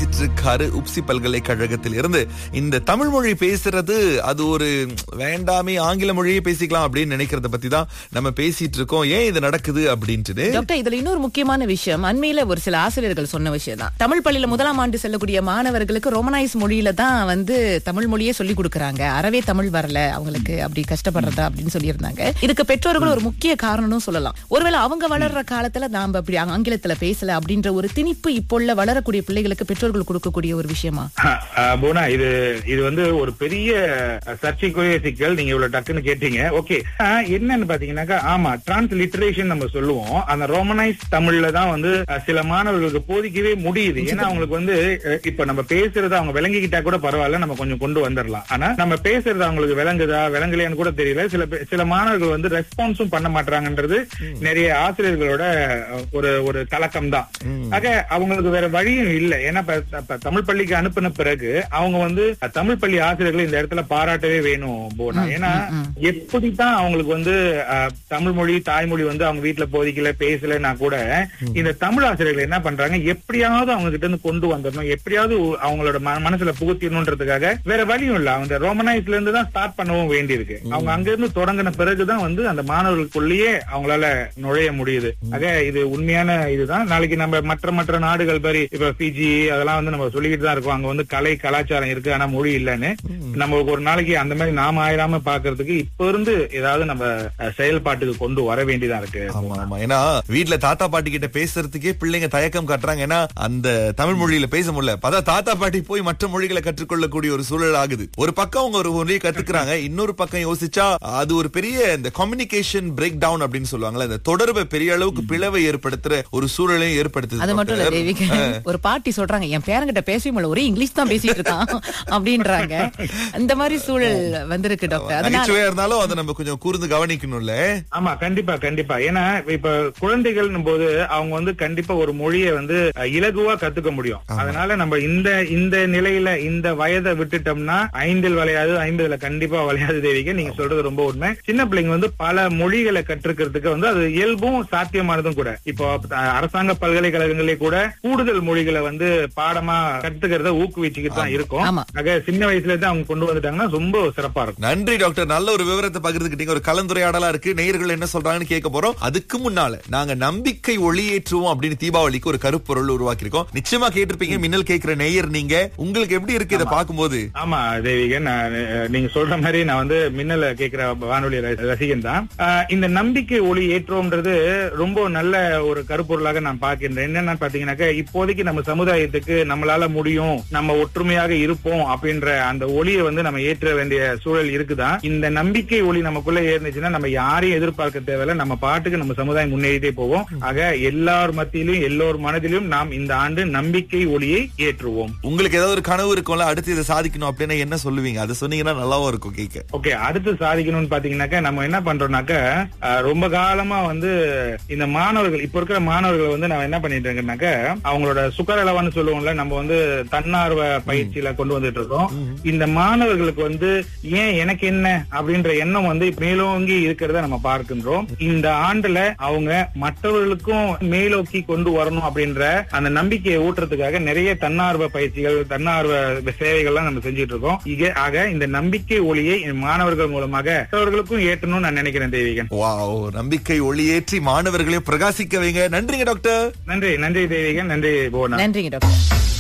பேசிட்டு இருக்காரு உப்சி பல்கலைக்கழகத்தில் இருந்து இந்த தமிழ் மொழி பேசுறது அது ஒரு வேண்டாமே ஆங்கில மொழியே பேசிக்கலாம் அப்படின்னு நினைக்கிறத பத்தி தான் நம்ம பேசிட்டு இருக்கோம் ஏன் இது நடக்குது அப்படின்ட்டு டாக்டர் இதுல இன்னொரு முக்கியமான விஷயம் அண்மையில ஒரு சில ஆசிரியர்கள் சொன்ன விஷயம் தான் தமிழ் பள்ளியில முதலாம் ஆண்டு செல்லக்கூடிய மாணவர்களுக்கு ரோமனைஸ் மொழியில தான் வந்து தமிழ் மொழியே சொல்லி கொடுக்கறாங்க அறவே தமிழ் வரல அவங்களுக்கு அப்படி கஷ்டப்படுறதா அப்படின்னு சொல்லியிருந்தாங்க இதுக்கு பெற்றோர்கள் ஒரு முக்கிய காரணம்னு சொல்லலாம் ஒருவேளை அவங்க வளர்ற காலத்துல நாம அப்படி ஆங்கிலத்துல பேசல அப்படின்ற ஒரு திணிப்பு இப்போ உள்ள வளரக்கூடிய பிள்ளைகளுக்கு பெற்றோர்கள் கொடுக்கக்கூடிய ஒரு விஷயமா அஹ், போனா இது இது வந்து ஒரு பெரிய சர்ச்சைக்குரிய சிக்கல் நீங்க இவ்வளவு டக்குன்னு கேட்டீங்க ஓகே என்னன்னு பாத்தீங்கன்னாக்கா ஆமா டிரான்ஸ்லிட்டரேஷன் நம்ம சொல்லுவோம் அந்த ரோமனைஸ் தமிழ்ல தான் வந்து அஹ், சில மாணவர்களுக்கு போதிக்கவே முடியுது ஏன்னா அவங்களுக்கு வந்து அஹ், இப்ப நம்ம பேசுறது அவங்க விளங்கிக்கிட்டா கூட பரவாயில்ல நம்ம கொஞ்சம் கொண்டு வந்துடலாம் ஆனா நம்ம பேசுறது அவங்களுக்கு விளங்குதா விளங்கலையான்னு கூட தெரியல சில பே- சில மாணவர்கள் வந்து ரெஸ்பான்ஸும் பண்ண மாட்டாங்கன்றது நிறைய ஆசிரியர்களோட அஹ், ஒரு ஒரு கலக்கம் தான் ஆக அவங்களுக்கு வேற வழியும் இல்ல ஏன்னா இப்ப- இப்ப தமிழ் பள்ளிக்கு அனுப்பின பிறகு அவங்க வந்து அஹ், தமிழ் பள்ளி ஆசிரியர்களை இந்த இடத்துல பாராட்டவே வேணும் போனா ஏன்னா எப்படித்தான் அவங்களுக்கு வந்து அஹ், தமிழ் மொழி தாய்மொழி வந்து அவங்க வீட்டுல போதிக்கல பேசலன்னா கூட இந்த தமிழ் ஆசிரியர்கள் என்ன பண்றாங்க எப்படியாவது அவங்க கிட்ட இருந்து கொண்டு வந்துடணும் எப்படியாவது உ- அவங்களோட ம- மனசுல புகுத்திடணுன்றதுக்காக வேற வழியும் இல்ல அவங்க ரோமனைஸ்ல இருந்து தான் ஸ்டார்ட் பண்ணவும் வேண்டியிருக்கு அவங்க அங்க இருந்து தொடங்கின பிறகுதான் வந்து அந்த மாணவர்களுக்குள்ளேயே அவங்களால நுழைய முடியுது ஆக இது உண்மையான இதுதான் நாளைக்கு நம்ம மற்ற மற்ற நாடுகள் மாதிரி இப்ப பிஜி அதெல்லாம் வந்து நம்ம சொல்லிக்கிட்டு தான் இருக்கோம் அங்க வந்து கலை கலாச்சாரம் இருக்கு ஆனா மொழி இல்லைன்னு நம்ம ஒரு நாளைக்கு அந்த மாதிரி நாம ஆயிராம பாக்குறதுக்கு இப்ப இருந்து ஏதாவது நம்ம அஹ், செயல்பாட்டுக்கு கொண்டு வர வேண்டியதா இருக்கு ஆமா ஆமா ஏன்னா வீட்ல தாத்தா பாட்டி கிட்ட பேசுறதுக்கே பிள்ளைங்க தயக்கம் காட்டுறாங்க ஏன்னா அந்த தமிழ் மொழியில பேச முடியல பதா தாத்தா பாட்டி போய் மற்ற மொழிகளை கற்றுக்கொள்ளக்கூடிய ஒரு சூழல் ஆகுது ஒரு பக்கம் அவங்க ஒரு மொழியை கத்துக்கிறாங்க இன்னொரு பக்கம் யோசிச்சா அது ஒரு பெரிய இந்த கம்யூனிகேஷன் பிரேக் டவுன் அப்படின்னு சொல்லுவாங்கல்ல இந்த தொடர்பை பெரிய அளவுக்கு பிளவை ஏற்படுத்துற ஒரு சூழலையும் ஏற்படுத்துது அது மட்டும் இல்ல டாக்டர். தேவிகா ஒரு பாட்டி சொல்றாங்க என் பேரங்கிட்ட பேசவே முடியல ஒரே இங்கிலீஷ் தான் பேசிட்டு இருக்கான் அப்படின்றாங்க அந்த மாதிரி சூழல் வந்திருக்கு டாக்டர் அதனால நகைச்சுவையா இருந்தாலும் அதை நம்ம கொஞ்சம் கூர்ந்து கவனிக்கணும்ல ஆமா கண்டிப்பா கண்டிப்பா ஏன்னா இப்ப குழந்தைகள்னும் போது அவங்க வந்து கண்டிப்பா ஒரு மொழியை வந்து அஹ், இலகுவா கத்துக்க முடியும் அதனால நம்ம இந்த இந்த நிலையில இந்த வயதை விட்டுட்டோம்னா ஐந்தில் விளையாது ஐம்பதுல கண்டிப்பா விளையாது தேவிக்க நீங்க சொல்றது ரொம்ப உண்மை சின்ன பிள்ளைங்க வந்து பல மொழிகளை கற்றுக்கிறதுக்கு வந்து அது இயல்பும் சாத்தியமானதும் கூட இப்போ அஹ், அரசாங்க பல்கலைக்கழகங்களே கூட கூடுதல் மொழிகளை வந்து பாடமா கத்துக்கிறத ஊக்குவிச்சுக்கிட்டு தான் இருக்கும் ஆமா. ஆக சின்ன வயசுல இருந்து அவங்க கொண்டு வந்துட்டாங்கன்னா ரொம்ப சிறப்பா இருக்கும் நன்றி டாக்டர் நல்ல ஒரு விவரத்தை பகிர்ந்துக்கிட்டீங்க ஒரு கலந்துரையாடலா இருக்கு நேயர்கள் என்ன சொல்றாங்கன்னு கேட்க போறோம் அதுக்கு முன்னால நாங்க நம்பிக்கை ஒளியேற்றுவோம் அப்படின்னு தீபாவளிக்கு ஒரு கருப்பொருள் உருவாக்கியிருக்கோம் நிச்சயமா கேட்டிருப்பீங்க மின்னல் கேட்கிற நேயர் நீங்க உங்களுக்கு எப்படி இருக்கு இதை பார்க்கும்போது ஆமா தேவிகன் நான் அஹ், நீங்க சொல்ற மாதிரி நான் வந்து மின்னல கேட்கிற வானொலி ர- ரசிகன் தான் அஹ், இந்த நம்பிக்கை ஒளி ஏற்றோம்ன்றது ரொம்ப நல்ல ஒரு கருப்பொருளாக நான் பார்க்கின்றேன் என்னன்னு பாத்தீங்கன்னாக்கா இப்போதைக்கு நம்ம சமுதாயத்துக்கு நம்மளால முடியும் நம்ம ஒற்றுமையாக இருப்போம் அப்படின்ற அந்த ஒளியை வந்து நம்ம ஏற்ற வேண்டிய சூழல் இருக்குதான் இந்த நம்பிக்கை ஒளி நமக்குள்ள ஏறிச்சுன்னா நம்ம யாரையும் எதிர்பார்க்க தேவையில்ல நம்ம பாட்டுக்கு நம்ம சமுதாயம் முன்னேறிட்டே போவோம் ஆக எல்லார் மத்தியிலும் எல்லோர் மனதிலும் நாம் இந்த ஆண்டு நம்பிக்கை ஒளியை ஏற்றுவோம் உங்களுக்கு ஏதாவது ஒரு கனவு இருக்கும்ல அடுத்து இதை சாதிக்கணும் அப்படின்னா என்ன சொல்லுவீங்க அதை சொன்னீங்கன்னா நல்லாவும் இருக்கும் கேட்க ஓகே அடுத்து சாதிக்கணும்னு பாத்தீங்கன்னாக்கா நம்ம என்ன பண்றோம்னாக்கா அஹ், ரொம்ப காலமா வந்து இந்த மாணவர்கள் இப்ப இருக்கிற மாணவர்கள் வந்து நான் என்ன பண்ணிட்டு இருக்கேன்னாக்கா அவங்களோட சுக்கரளவான்னு சொல்லுவோம்ல நம்ம வந்து தன்னார்வ பயிற்சியில கொண்டு வந்துட்டு இருக்கோம் இந்த மாணவர்களுக்கு வந்து ஏன் எனக்கு என்ன அப்படின்ற எண்ணம் வந்து மேலோங்கி இருக்கிறத நம்ம பார்க்கின்றோம் இந்த ஆண்டுல அவங்க மற்றவர்களுக்கும் மேலோக்கி கொண்டு வரணும் அப்படின்ற அந்த நம்பிக்கையை ஊட்டுறதுக்காக நிறைய தன்னார்வ பயிற்சிகள் தன்னார்வ சேவைகள்லாம் நம்ம செஞ்சுட்டு இருக்கோம் இக ஆக இந்த நம்பிக்கை ஒளியை என் மாணவர்கள் மூலமாக மற்றவர்களுக்கும் ஏற்றணும்னு நான் நினைக்கிறேன் தேவிகன் வாவ் நம்பிக்கை ஒளியேற்றி மாணவர்களையும் பிரகாசிக்க வைங்க நன்றிங்க டாக்டர் நன்றி நன்றி தேவிகன் நன்றி புவனா நன்றிங்க டாக்டர்